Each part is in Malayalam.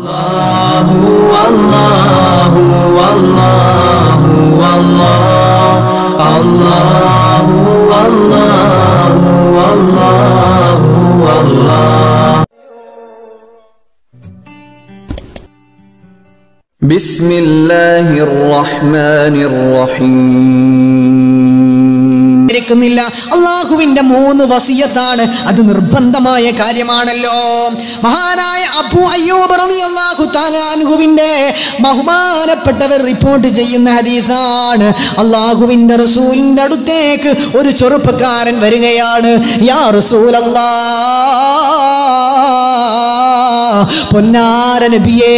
الله والله والله والله الله والله والله والله بسم الله الرحمن الرحيم ില്ല അള്ളാഹുവിന്റെ മൂന്ന് വസിയത്താണ് അത് നിർബന്ധമായ കാര്യമാണല്ലോ മഹാനായ അബു അയ്യൂബ് റളിയല്ലാഹു തആല അൻഹുവിന്റെ ബഹുമാനപ്പെട്ടവർ റിപ്പോർട്ട് ചെയ്യുന്ന ഹദീസാണ് അള്ളാഹുവിന്റെ റസൂലിന്റെ അടുത്തേക്ക് ഒരു ചെറുപ്പക്കാരൻ വരികയാണ് യാ റസൂലല്ലാ പൊന്നാര നബിയേ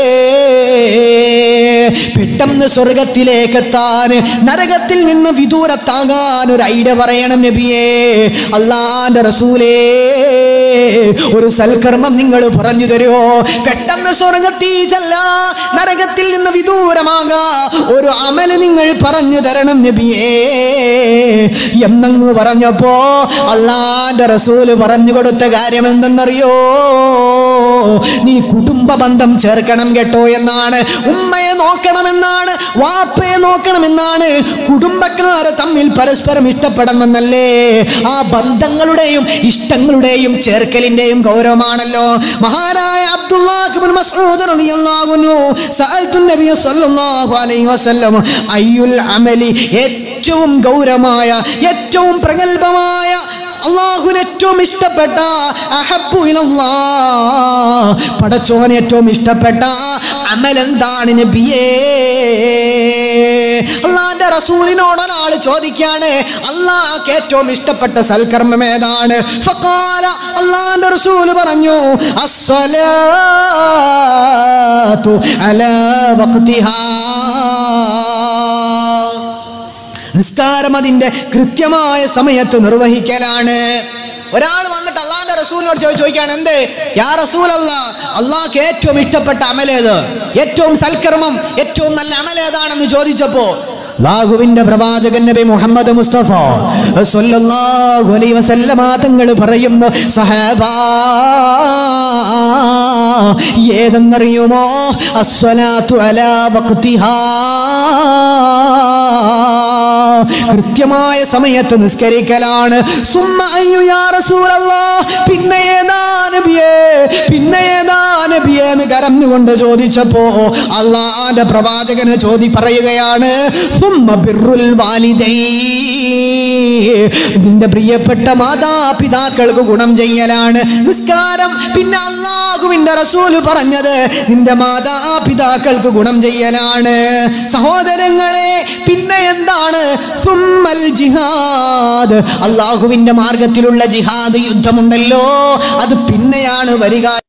പെട്ടെന്ന് സ്വർഗത്തിലേക്ക് എത്താൻ നരകത്തിൽ നിന്ന് വിദൂരത്താകാൻ ഒരു ഐഡിയ പറയണം നബിയേ അള്ളാന്റെ റസൂലേ ഒരു സൽക്കർമ്മം നിങ്ങൾ പറഞ്ഞു തരുമോ പെട്ടെന്ന് സ്വർഗത്തിൽ ചെല്ല നരകത്തിൽ നിന്ന് വിദൂരമാകാ ഒരു അമല് നിങ്ങൾ പറഞ്ഞു തരണം നബിയേ എന്നങ്ങ് പറഞ്ഞപ്പോ അള്ളാന്റെ റസൂല് പറഞ്ഞു കൊടുത്ത കാര്യം എന്തെന്നറിയോ നീ കുടുംബ ബന്ധം ചേർക്കണം കേട്ടോ എന്നാണ് ഉമ്മയെ നോക്കണമെന്നാണ് വാപ്പയെ നോക്കണമെന്നാണ് കുടുംബക്കാരെ തമ്മിൽ പരസ്പരം ഇഷ്ടപ്പെടണമെന്നല്ലേ ആ ബന്ധങ്ങളുടെയും ഇഷ്ടങ്ങളുടെയും ചേർക്കലിന്റെയും ഗൗരവമാണല്ലോ മഹാനായ അബ്ദുല്ലാഹിബ്നു മസ്ഊദ് റളിയല്ലാഹു അൻഹു സഅൽതു നബിയ സല്ലല്ലാഹു അലൈഹി വസല്ലം അയ്യുൽ അമലി ഏറ്റവും ഗൗരവമായ ഏറ്റവും പ്രഗൽഭമായ അള്ളാഹുവിന് ഏറ്റവും ഇഷ്ടപ്പെട്ട അഹബ്ബു ഇലല്ലാ പടച്ചോൻ ഏറ്റവും ഇഷ്ടപ്പെട്ട അമൽ എന്താണ് നബിയേ അള്ളാന്റെ റസൂലിനോട് ഒരാൾ ചോദിക്കാണ് അള്ളാഹ്ക്ക് ഏറ്റവും ഇഷ്ടപ്പെട്ട സൽക്കർമ്മം ഏതാണ് ഫഖാല അള്ളാന്റെ റസൂൽ പറഞ്ഞു അസ്സലാത്തു അലാ വഖ്തിഹാ നിസ്കാരം അതിന്റെ കൃത്യമായ സമയത്ത് നിർവഹിക്കലാണ് ഒരാൾ വന്നിട്ട് അള്ളാന്റെ റസൂലിനോട് ചോദിച്ചു ചോദിക്കാണ് എന്ത് യാ റസൂൽ അല്ല അള്ളാഹ്ക്ക് ഏറ്റവും ഇഷ്ടപ്പെട്ട അമലേത് ഏറ്റവും സൽക്കർമ്മം ഏറ്റവും നല്ല അമലേതാണെന്ന് ചോദിച്ചപ്പോ ലാഹുവിന്റെ പ്രവാചകൻ നബി മുഹമ്മദ് മുസ്തഫ സല്ലല്ലാഹു അലൈഹി വസല്ലമ തങ്ങൾ പറയുന്നു സഹാബാ ഏതെന്നറിയുമോ അസ്വലാത്തു അലാ വഖ്തിഹാ കൃത്യമായ സമയത്ത് നിസ്കരിക്കലാണ് സുമ്മ അയ്യോ യാ റസൂലല്ലാഹ് പിന്നെ ഏതാ നബിയേ പിന്നെ ഏതാ നബിയേ എന്ന് കരഞ്ഞുകൊണ്ട് ചോദിച്ചപ്പോ അള്ളാന്റെ പ്രവാചകന് ചോദി പറയുകയാണ് സുമ്മ ബിർറുൽ വാലിദൈ നിന്റെ പ്രിയപ്പെട്ട മാതാപിതാക്കൾക്ക് ഗുണം ചെയ്യലാണ് നിസ്കാരം പിന്നെ അള്ളാഹുവിന്റെ റസൂല് പറഞ്ഞത് നിന്റെ മാതാപിതാക്കൾക്ക് ഗുണം ചെയ്യലാണ് സഹോദരങ്ങളെ പിന്നെ എന്താണ് സുമ്മൽ ജിഹാദ് അള്ളാഹുവിന്റെ മാർഗത്തിലുള്ള ജിഹാദ് യുദ്ധമുണ്ടല്ലോ അത് പിന്നെയാണ് വരിക